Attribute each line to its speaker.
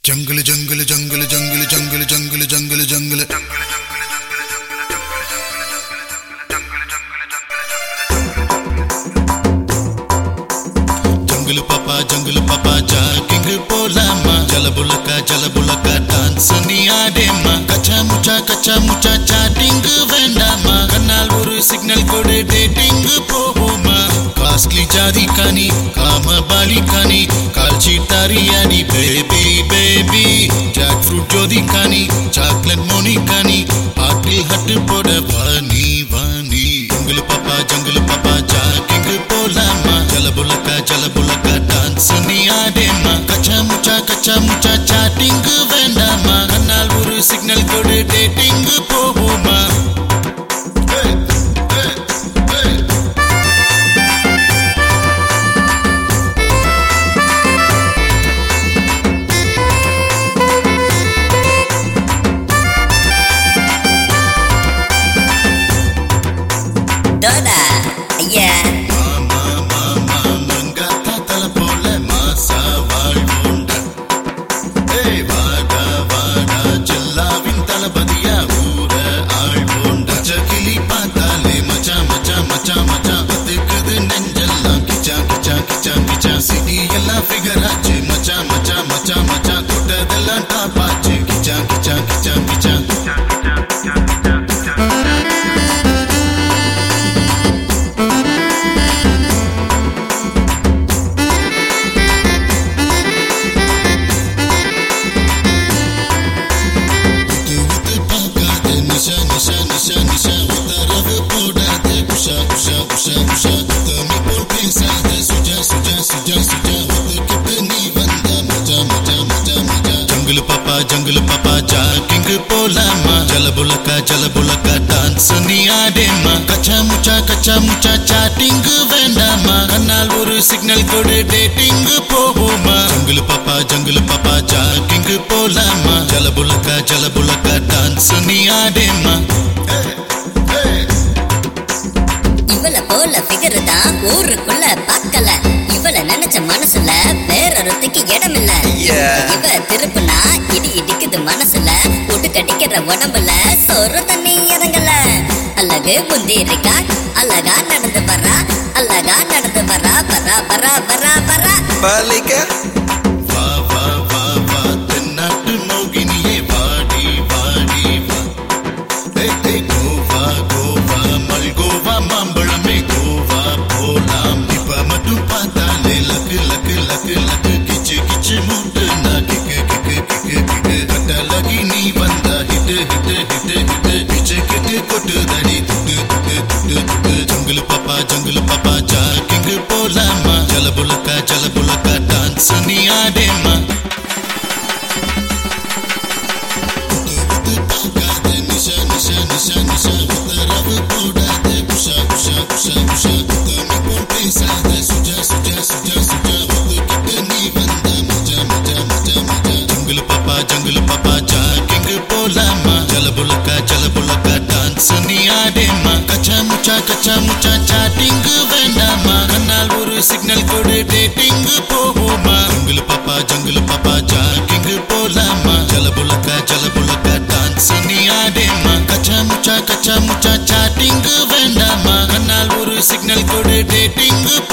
Speaker 1: Jungle jungle jungle jungle jungle jungle jungle jungle jungle பாப்பா jungle பாப்பா jogging போலாமா ஜலபுலக்கா ஜலபுலக்கா டான்ஸ் நீ ஆடேம்மா கச்சா முச்சா கச்சா முச்சா சாட்டிங் வேண்டாமா கண்ணால் ஒரு சிக்னல் கொடு டேட்டிங் போவோமா காஸ்ட்லி ஜாதி காணி காம பாலி காணி கால்ச்சி தாரியாடி பேபி பேபி ஜாக் ஃப்ரூட் ஜோதி காணி சாக்லேட் மோனி காணி ஆப்பிள் ஹட்டு போட வாணி வாணி ஜங்கிள் பாப்பா ஜங்கிள் பாப்பா ஜாகிங் போலாமா ஜலபுலக்கா ஜலபுலக்கா டான்ஸ் நீ ஆடேம்மா கச்சா முச்சா கச்சா முச்சா சாட்டிங் வேண்டாமா கண்ணால் ஒரு சிக்னல் கொடு டேட்டிங் போவோமா Hey, hey, hey.
Speaker 2: தோடா ஐயா
Speaker 1: மாமா மாமா மங்காத்தா தல போல மாசா வாழ்வுண்ட ஏய் வாடா வாடா ஜெல்லாவின் தளபதியா ஊர ஆழ்வோண்ட கிளி பார்த்தாலே மச்சா மச்சா மச்சா மச்சா பத்துக்குது நெஞ்செல்லாம் கிச்சா கிச்சா கிச்சா கிச்சா சிட்டி எல்லாம் ஃபிகர் ஆச்சு மச்சா மச்சா மச்சா மச்சா தொட்டதெல்லாம் டாப் ஆச்சு கிச்சா கிச்சா கிச்சா கிச்சா ஊத்து ஊத்து பார்க்காத நிஷா நிஷா நிஷா நிஷா உத்தரவு போடாத உஷா உஷா உஷா உஷா தம்மி போல் பேசாத சுஜா சுஜா சுஜா சுஜா ஒத்துக்கிட்டு நீ வந்த மஜா மஜா மஜா மஜா ஜங்கிள் பாப்பா ஜங்கிள் பாப்பா ஜாகிங் போலாமா ஜலபுலக்கா ஜலபுலக்கா டான்ஸ் நீ ஆடேம்மா கச்சா முச்சா கச்சா முச்சா சாட்டிங் வேண்டாமா கண்ணால் ஒரு சிக்னல் கொடு டேட்டிங் போவோமா ஜங்கிள் பாப்பா ஜங்கிள் பாப்பா ஜாகிங் போலாமா ஜலபுலக்கா ஜலபுலக்கா டான்ஸ் நீ ஆடேம்மா
Speaker 2: இவள போல ஃபிகர் தான் ஊருக்குள்ள பார்க்கல இவள நினைச்ச மனசுல வேறொருத்துக்கு இடம் இல்ல இவ திருப்புனா இடி இடிக்குது மனசுல ஒட்டு கடிக்கிற உடம்புல சொரு தண்ணி இறங்கல அழகு முந்தி இருக்கா அழகா நடந்து வரா அழகா நடந்து வரா வரா வரா வரா வரா
Speaker 3: பாலிக்க
Speaker 1: வா வா வா வா தென்னாட்டு மோகினியே வாடி வாடி வா ஏய், ஏய், கோவா கோவா மல்கோவா மாம்பழமே கோவா போலாம் இப்ப மட்டும் பார்த்தாலே லக்கு லக்கு லக்கு லக்கு கிச்சு கிச்சு மூட்டு நான் கிக்கு கிக்கு கிக்கு கிக்கு கட்டலகி நீ வந்தா ஹிட்டு ஹிட்டு ஹிட்டு ஹிட்டு கிச்சு கிட்டு கொட்டு தடி துட்டு துட்டு துட்டு துட்டு ஜங்கிள் பாப்பா ஜங்கிள் பாப்பா ஜாகிங் போலாமா ஜலபுலக்கா ஜலபுலக்கா டான்ஸ் நீ ஆடேம்மா ஜங்கிள் பாப்பா ஜங்கிள் பாப்பா ஜாகிங் போலாமா ஜலபுலக்கா ஜலபுலக்கா டான்ஸ் நீ ஆடேம்மா கச்சா முச்சா கச்சா முச்சா சாட்டிங் வேண்டாமா கண்ணால் ஒரு சிக்னல் கொடு டேட்டிங் போவோமா ஜங்கிள் பாப்பா ஜங்கிள் பாப்பா ஜாகிங் போலாமா ஜலபுலக்கா ஜலபுலக்கா டான்ஸ் நீ ஆடேம்மா கச்சா முச்சா கச்சா முச்சா சாட்டிங் வேண்டாமா கண்ணால் ஒரு சிக்னல் கொடு டேட்டிங்